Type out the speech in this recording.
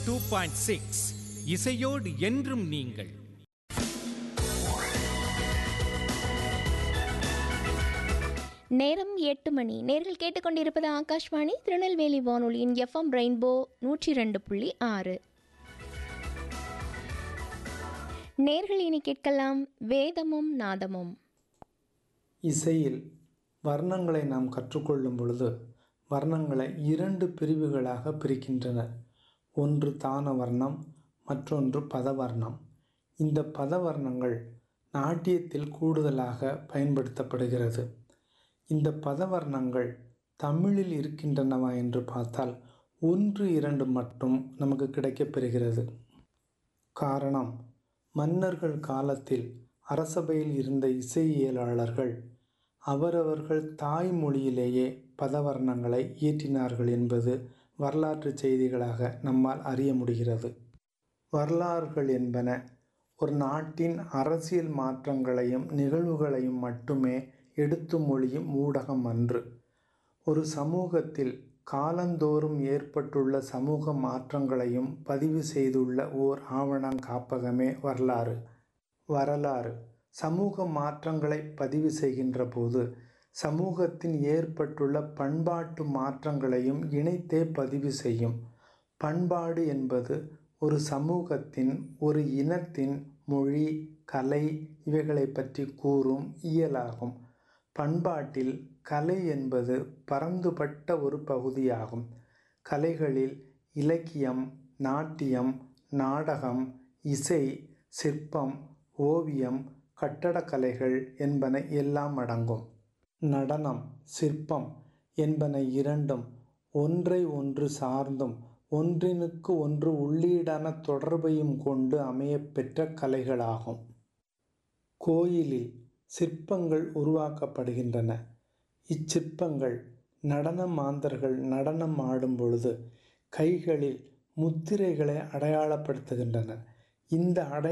two point six இசையோடு என்றும் நீங்கள் நேரம் எட்டு மணி நேர்கள் கேட்டுக்கொண்டிருப்பது ஆகாஷ்வாணி திருநெல்வேலி வானொலியின் எஃப்எம் ரெயின்போ நூற்றி ரெண்டு புள்ளி ஆறு நேர்கள் இனி கேட்கலாம் வேதமும் நாதமும் இசையில் வர்ணங்களை நாம் கற்றுக்கொள்ளும் பொழுது வர்ணங்களை இரண்டு பிரிவுகளாக பிரிக்கின்றனர் ஒன்று தான வர்ணம் மற்றொன்று பதவர்ணம் இந்த பதவர்ணங்கள் நாட்டியத்தில் கூடுதலாக பயன்படுத்தப்படுகிறது இந்த பதவர்ணங்கள் தமிழில் இருக்கின்றனவா என்று பார்த்தால் ஒன்று இரண்டு மட்டும் நமக்கு கிடைக்கப்பெறுகிறது காரணம் மன்னர்கள் காலத்தில் அரசபையில் இருந்த இசையியலாளர்கள் அவரவர்கள் தாய்மொழியிலேயே பதவர்ணங்களை இயற்றினார்கள் என்பது வரலாற்று செய்திகளாக நம்மால் அறிய முடிகிறது வரலாறுகள் என்பன ஒரு நாட்டின் அரசியல் மாற்றங்களையும் நிகழ்வுகளையும் மட்டுமே எடுத்து மொழியும் ஊடகம் அன்று ஒரு சமூகத்தில் காலந்தோறும் ஏற்பட்டுள்ள சமூக மாற்றங்களையும் பதிவு செய்துள்ள ஓர் ஆவணங் காப்பகமே வரலாறு வரலாறு சமூக மாற்றங்களை பதிவு செய்கின்ற போது சமூகத்தின் ஏற்பட்டுள்ள பண்பாட்டு மாற்றங்களையும் இணைத்தே பதிவு செய்யும் பண்பாடு என்பது ஒரு சமூகத்தின் ஒரு இனத்தின் மொழி கலை இவைகளை பற்றி கூறும் இயலாகும் பண்பாட்டில் கலை என்பது பரந்துபட்ட ஒரு பகுதியாகும் கலைகளில் இலக்கியம் நாட்டியம் நாடகம் இசை சிற்பம் ஓவியம் கட்டடக்கலைகள் என்பன எல்லாம் அடங்கும் நடனம் சிற்பம் என்பன இரண்டும் ஒன்றை ஒன்று சார்ந்தும் ஒன்றினுக்கு ஒன்று உள்ளீடான தொடர்பையும் கொண்டு அமையப்பெற்ற கலைகளாகும் கோயிலில் சிற்பங்கள் உருவாக்கப்படுகின்றன இச்சிற்பங்கள் நடன மாந்தர்கள் நடனம் ஆடும் பொழுது கைகளில் முத்திரைகளை அடையாளப்படுத்துகின்றன இந்த அடை